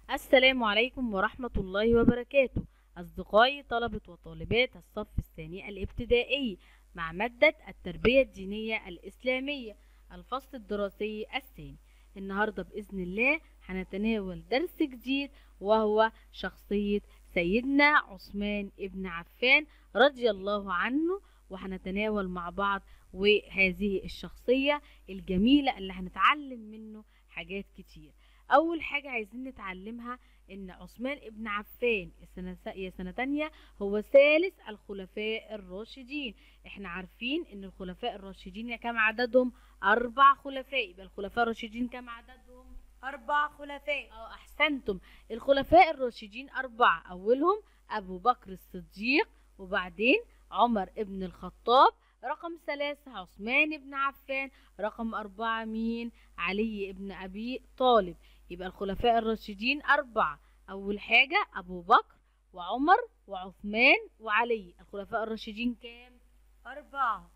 السلام عليكم ورحمة الله وبركاته أصدقائي طلبة وطالبات الصف الثاني الابتدائي مع مادة التربية الدينية الإسلامية الفصل الدراسي الثاني النهاردة بإذن الله هنتناول درس جديد وهو شخصية سيدنا عثمان ابن عفان رضي الله عنه وهنتناول مع بعض وهذه الشخصية الجميلة اللي هنتعلم منه حاجات كتير اول حاجة عايزين نتعلمها ان عثمان ابن عفان السنة يا سنة تانية هو ثالث الخلفاء الراشدين احنا عارفين ان الخلفاء الراشدين كم عددهم اربع خلفاء يبقى الخلفاء الراشدين كم عددهم أربع خلفاء اه احسنتم الخلفاء الراشدين اربعة اولهم ابو بكر الصديق وبعدين عمر ابن الخطاب رقم ثلاثة عثمان بن عفان رقم أربعة مين علي ابن أبي طالب يبقى الخلفاء الراشدين أربعة أول حاجة أبو بكر وعمر وعثمان وعلي الخلفاء الراشدين كام أربعة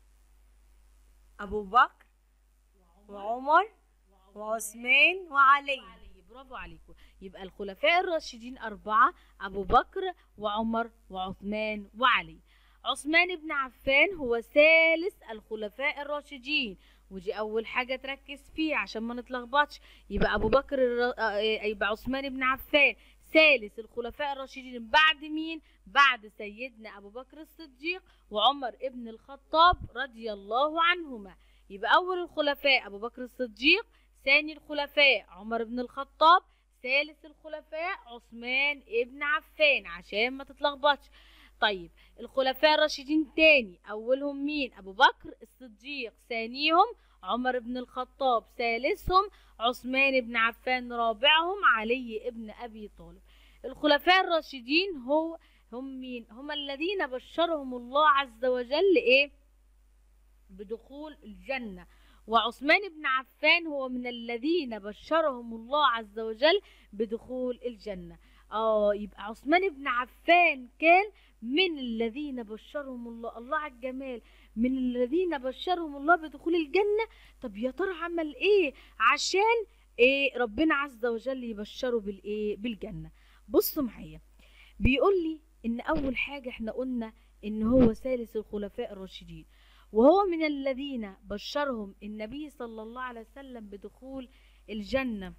أبو بكر وعمر وعثمان وعلي وعلي برافو عليكم يبقى الخلفاء الراشدين أربعة أبو بكر وعمر وعثمان وعلي عثمان بن عفان هو ثالث الخلفاء الراشدين ودي اول حاجه تركز فيها عشان ما نتلخبطش يبقى ابو بكر الر... آه، يبقى عثمان بن عفان ثالث الخلفاء الراشدين بعد مين بعد سيدنا ابو بكر الصديق وعمر ابن الخطاب رضي الله عنهما يبقى اول الخلفاء ابو بكر الصديق ثاني الخلفاء عمر بن الخطاب ثالث الخلفاء عثمان ابن عفان عشان ما تتلخبطش طيب الخلفاء الراشدين تاني اولهم مين ابو بكر الصديق ثانيهم عمر بن الخطاب ثالثهم عثمان بن عفان رابعهم علي ابن ابي طالب الخلفاء الراشدين هو هم مين هم الذين بشرهم الله عز وجل ايه بدخول الجنة وعثمان بن عفان هو من الذين بشرهم الله عز وجل بدخول الجنة اه يبقى عثمان بن عفان كان من الذين بشرهم الله الله على الجمال من الذين بشرهم الله بدخول الجنة طب يا ترى عمل ايه عشان ايه ربنا عز وجل يبشره بالايه بالجنة بصوا معايا بيقول لي ان اول حاجة احنا قلنا ان هو ثالث الخلفاء الراشدين وهو من الذين بشرهم النبي صلى الله عليه وسلم بدخول الجنة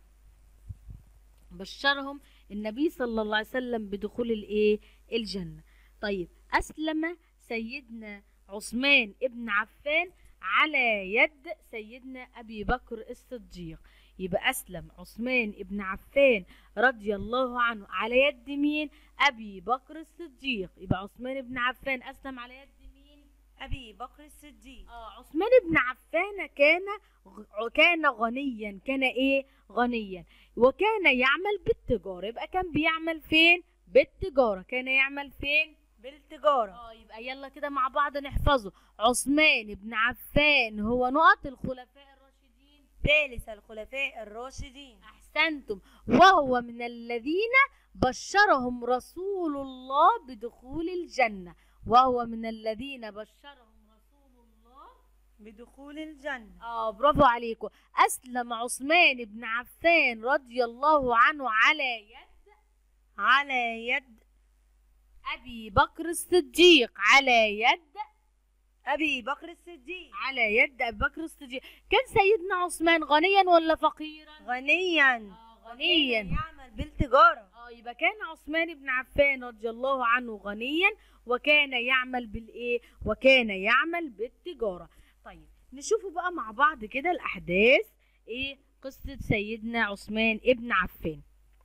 بشرهم النبي صلى الله عليه وسلم بدخول الايه الجنة طيب أسلم سيدنا عثمان ابن عفان على يد سيدنا أبي بكر الصديق يبقى أسلم عثمان ابن عفان رضي الله عنه على يد مين أبي بكر الصديق يبقى عثمان ابن عفان أسلم على يد مين أبي بكر الصديق آه عثمان بن عفان كان غ- كان غنيا كان ايه غنيا وكان يعمل بالتجارة يبقى كان بيعمل فين بالتجارة كان يعمل فين بالتجارة اه يبقى يلا كده مع بعض نحفظه عثمان بن عفان هو نقط الخلفاء الراشدين ثالث الخلفاء الراشدين احسنتم وهو من الذين بشرهم رسول الله بدخول الجنة وهو من الذين بشرهم رسول الله بدخول الجنة اه برافو عليكم اسلم عثمان بن عفان رضي الله عنه على يد على يد ابي بكر الصديق على يد أبي بكر الصديق على يد ابي بكر الصديق كان سيدنا عثمان غنيا ولا فقيرا غنيا آه غنيا يعمل بالتجارة اه يبقى كان عثمان بن عفان رضي الله عنه غنيا وكان يعمل بالايه وكان يعمل بالتجاره طيب نشوفوا بقى مع بعض كده الاحداث ايه قصه سيدنا عثمان ابن عفان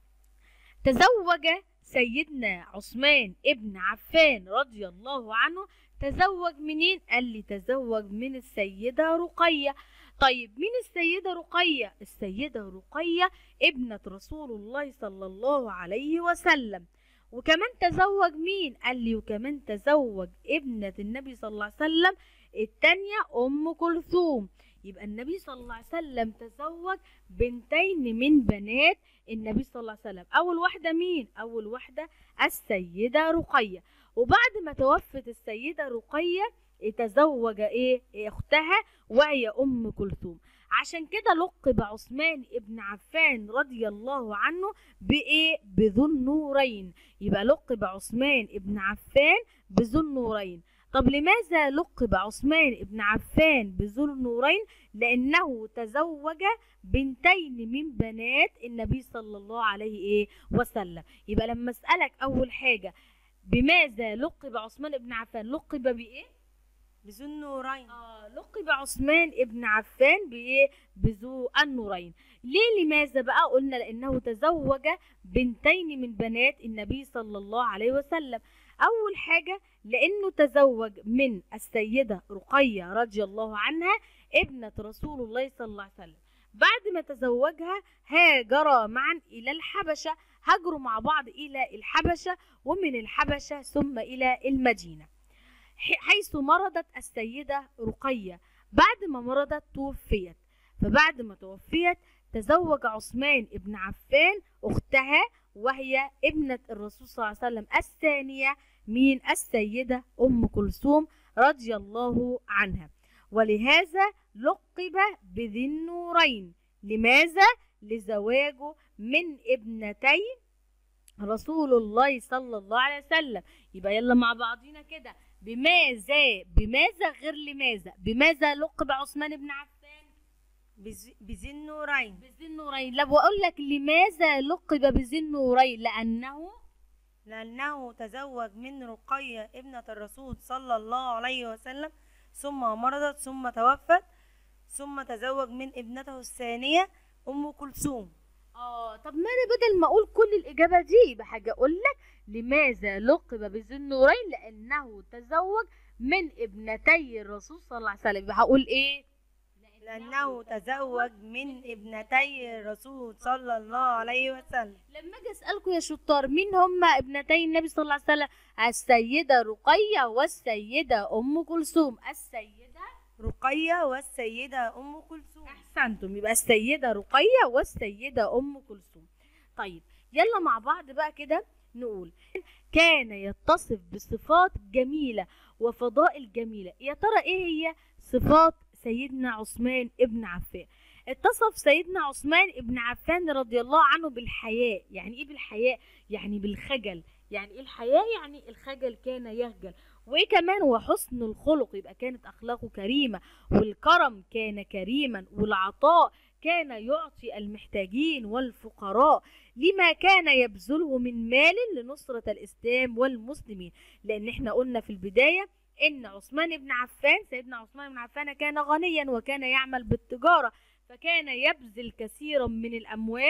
تزوج سيدنا عثمان ابن عفان رضي الله عنه تزوج منين قال لي تزوج من السيده رقيه طيب مين السيده رقيه السيده رقيه ابنة رسول الله صلى الله عليه وسلم وكمان تزوج مين قال لي وكمان تزوج ابنة النبي صلى الله عليه وسلم التانية أم كلثوم يبقى النبي صلى الله عليه وسلم تزوج بنتين من بنات النبي صلى الله عليه وسلم أول واحدة مين أول واحدة السيدة رقية وبعد ما توفت السيدة رقية تزوج ايه اختها وهي ام كلثوم عشان كده لقب عثمان ابن عفان رضي الله عنه بايه بذو النورين يبقى لقب عثمان ابن عفان بذو النورين طب لماذا لقب عثمان ابن عفان بذو النورين لانه تزوج بنتين من بنات النبي صلى الله عليه ايه وسلم يبقى لما اسالك اول حاجه بماذا لقب عثمان بن عفان لقب بايه بذو النورين آه لقب عثمان ابن عفان بايه بذو النورين ليه لماذا بقى قلنا لانه تزوج بنتين من بنات النبي صلى الله عليه وسلم اول حاجه لانه تزوج من السيده رقيه رضي الله عنها ابنه رسول الله صلى الله عليه وسلم بعد ما تزوجها هاجرا معا الى الحبشه هاجروا مع بعض الى الحبشه ومن الحبشه ثم الى المدينه حيث مرضت السيدة رقية بعد ما مرضت توفيت فبعد ما توفيت تزوج عثمان ابن عفان أختها وهي ابنة الرسول صلى الله عليه وسلم الثانية من السيدة أم كلثوم رضي الله عنها ولهذا لقب بذي النورين لماذا؟ لزواجه من ابنتي رسول الله صلى الله عليه وسلم يبقى يلا مع بعضينا كده بماذا بماذا غير لماذا بماذا لقب عثمان بن عفان بذ- بذي النورين بذي النورين لا بقول لك لماذا لقب بذي النورين لانه لأنه تزوج من رقية ابنة الرسول صلى الله عليه وسلم ثم مرضت ثم توفت ثم تزوج من ابنته الثانية أم كلثوم اه طب ما انا بدل ما اقول كل الاجابه دي يبقى حاجه اقول لك لماذا لقب بذي النورين لانه تزوج من ابنتي الرسول صلى الله عليه وسلم يبقى هقول ايه لأنه تزوج من ابنتي الرسول صلى الله عليه وسلم لما اجي اسالكم يا شطار مين هما ابنتي النبي صلى الله عليه وسلم السيده رقيه والسيده ام كلثوم السيده رقية والسيدة أم كلثوم احسنتم يبقى السيده رقيه والسيده ام كلثوم طيب يلا مع بعض بقى كده نقول كان يتصف بصفات جميله وفضائل جميله يا ترى ايه هي صفات سيدنا عثمان ابن عفان اتصف سيدنا عثمان ابن عفان رضي الله عنه بالحياء يعني ايه بالحياء يعني بالخجل يعني ايه الحياء يعني الخجل كان يخجل وايه كمان وحسن الخلق يبقى كانت اخلاقه كريمه والكرم كان كريما والعطاء كان يعطي المحتاجين والفقراء لما كان يبذله من مال لنصرة الإسلام والمسلمين لأن احنا قلنا في البداية إن عثمان بن عفان سيدنا عثمان بن عفان كان غنيا وكان يعمل بالتجارة فكان يبذل كثيرا من الأموال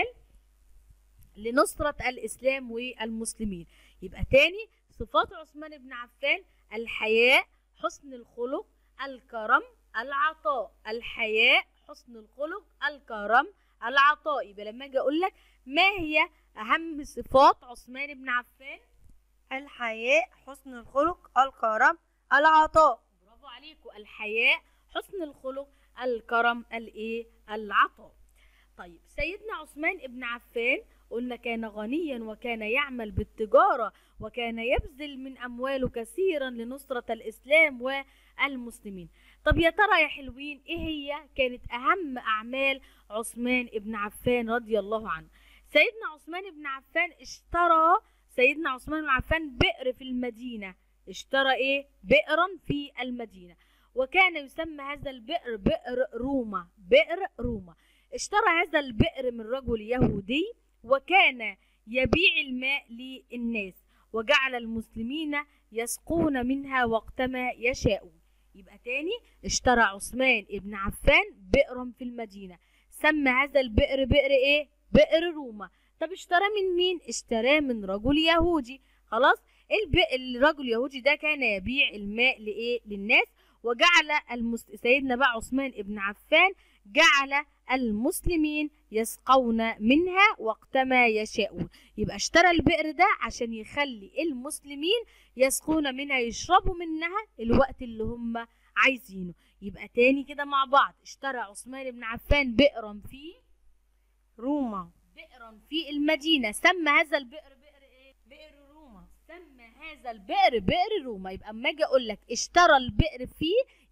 لنصرة الإسلام والمسلمين يبقى تاني صفات عثمان بن عفان الحياء حسن الخلق الكرم العطاء الحياء حسن الخلق الكرم العطاء يبقى لما اجي اقول لك ما هي اهم صفات عثمان بن عفان الحياء حسن الخلق الكرم العطاء برافو عليكم الحياء حسن الخلق الكرم الايه العطاء طيب سيدنا عثمان ابن عفان قلنا كان غنيا وكان يعمل بالتجارة وكان يبذل من أمواله كثيرا لنصرة الإسلام والمسلمين طب يا ترى يا حلوين إيه هي كانت أهم أعمال عثمان ابن عفان رضي الله عنه سيدنا عثمان بن عفان اشترى سيدنا عثمان بن عفان بئر في المدينة اشترى ايه بئرا في المدينة وكان يسمى هذا البئر بئر روما بئر روما اشترى هذا البئر من رجل يهودي وكان يبيع الماء للناس وجعل المسلمين يسقون منها وقتما يشاءون يبقى تاني اشترى عثمان ابن عفان بئرا في المدينة سمى هذا البئر بئر ايه بئر روما طب اشتراه من مين اشتراه من رجل يهودي خلاص الب- الرجل اليهودي ده كان يبيع الماء لايه للناس وجعل المس... سيدنا بقى عثمان ابن عفان جعل المسلمين يسقون منها وقتما يشاءون يبقى اشترى البئر ده عشان يخلي المسلمين يسقون منها يشربوا منها الوقت اللي هم عايزينه يبقى تاني كده مع بعض اشترى عثمان بن عفان بئرا في روما بئرا في المدينة سمى هذا البئر بئر ايه بئر روما سمى هذا البئر بئر روما يبقى اما اجي اقول لك اشترى البئر فيه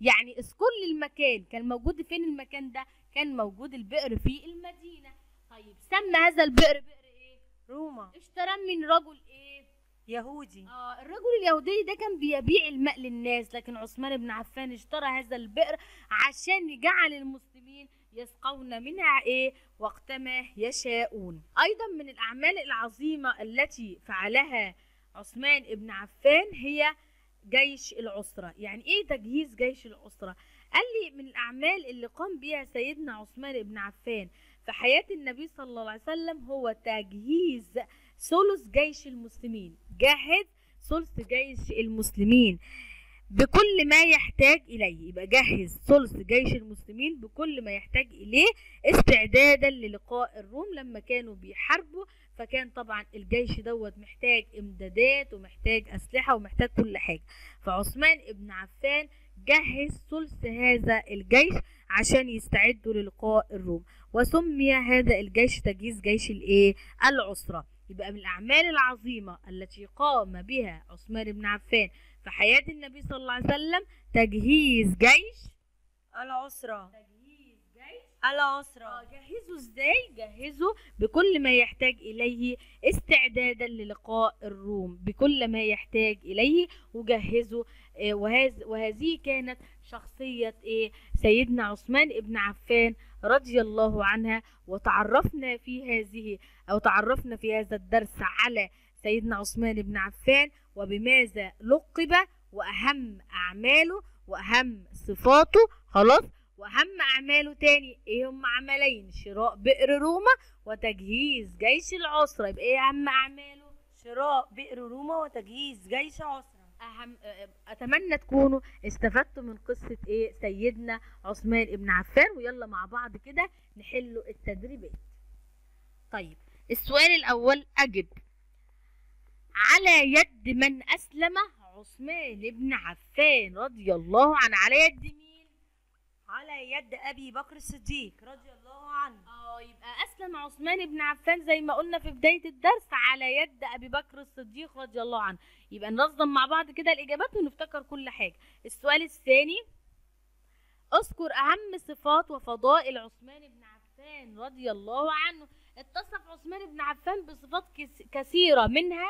يعني اذكر لي المكان كان موجود فين المكان ده كان موجود البئر في المدينة طيب سمى هذا البئر بئر ايه روما اشترى من رجل ايه يهودي اه الرجل اليهودي ده كان بيبيع الماء للناس لكن عثمان بن عفان اشترى هذا البئر عشان يجعل المسلمين يسقون منها ايه وقتما يشاءون ايضا من الاعمال العظيمه التي فعلها عثمان بن عفان هي جيش العسره يعني ايه تجهيز جيش العسره قال لي من الاعمال اللي قام بها سيدنا عثمان بن عفان في حياه النبي صلى الله عليه وسلم هو تجهيز ثلث جيش المسلمين جهز ثلث جيش المسلمين بكل ما يحتاج إليه يبقى جهز ثلث جيش المسلمين بكل ما يحتاج إليه استعدادا للقاء الروم لما كانوا بيحاربوا فكان طبعا الجيش دوت محتاج امدادات ومحتاج أسلحة ومحتاج كل حاجة فعثمان ابن عفان جهز ثلث هذا الجيش عشان يستعدوا للقاء الروم وسمي هذا الجيش تجهيز جيش الايه العسره يبقى من الأعمال العظيمة التي قام بها عثمان بن عفان في حياة النبي صلى الله عليه وسلم تجهيز جيش العسرة تجهيز جيش العسرة اه جهزه ازاي جهزه بكل ما يحتاج اليه استعدادا للقاء الروم بكل ما يحتاج اليه وجهزه آه، وهذ وهذه كانت شخصية ايه سيدنا عثمان ابن عفان رضي الله عنها وتعرفنا في هذه او تعرفنا في هذا الدرس على سيدنا عثمان بن عفان وبماذا لقب واهم اعماله واهم صفاته خلاص واهم اعماله تاني ايه هم عملين شراء بئر روما وتجهيز جيش العسرة يبقى ايه اهم اعماله شراء بئر روما وتجهيز جيش عسرة أهم أتمنى تكونوا استفدتوا من قصة إيه سيدنا عثمان ابن عفان ويلا مع بعض كده نحلوا التدريبات طيب السؤال الأول أجب على يد من أسلم عثمان بن عفان رضي الله عنه على يد مين؟ على يد أبي بكر الصديق رضي الله عنه اه يبقى أسلم عثمان بن عفان زي ما قلنا في بداية الدرس على يد أبي بكر الصديق رضي الله عنه يبقى ننظم مع بعض كده الإجابات ونفتكر كل حاجة السؤال الثاني اذكر أهم صفات وفضائل عثمان بن عفان رضي الله عنه اتصف عثمان بن عفان بصفات كس- كثيرة منها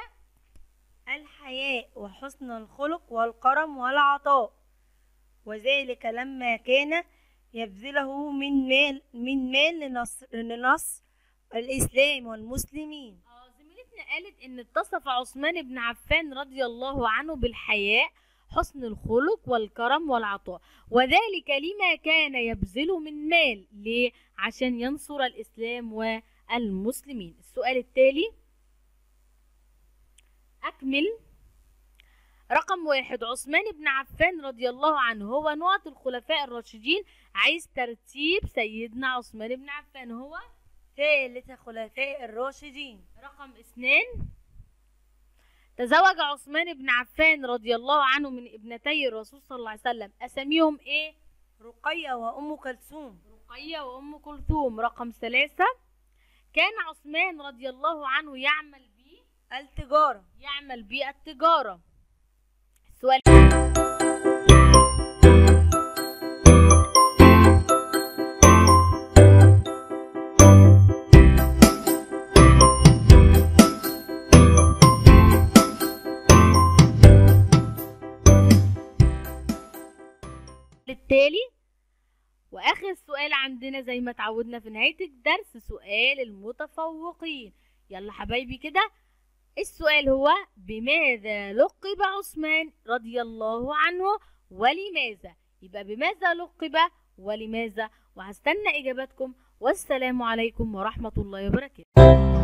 الحياء وحسن الخلق والكرم والعطاء وذلك لما كان يبذله من مال من مال لنصر, لنصر الإسلام والمسلمين اه زميلتنا قالت ان اتصف عثمان بن عفان رضي الله عنه بالحياء حسن الخلق والكرم والعطاء وذلك لما كان يبذل من مال ليه عشان ينصر الاسلام والمسلمين السؤال التالي اكمل رقم واحد عثمان بن عفان رضي الله عنه هو نقط الخلفاء الراشدين عايز ترتيب سيدنا عثمان بن عفان هو ثالث خلفاء الراشدين رقم اثنين تزوج عثمان بن عفان رضي الله عنه من ابنتي الرسول صلى الله عليه وسلم اساميهم ايه رقية وأم كلثوم رقية وام كلثوم رقم ثلاثة كان عثمان رضي الله عنه يعمل بيه التجارة يعمل بيه التجارة السؤال التالي واخر سؤال عندنا زي ما اتعودنا في نهاية الدرس سؤال المتفوقين يلا حبايبي كده السؤال هو بماذا لقب عثمان رضي الله عنه ولماذا يبقى بماذا لقب ولماذا وهستنى اجاباتكم والسلام عليكم ورحمة الله وبركاته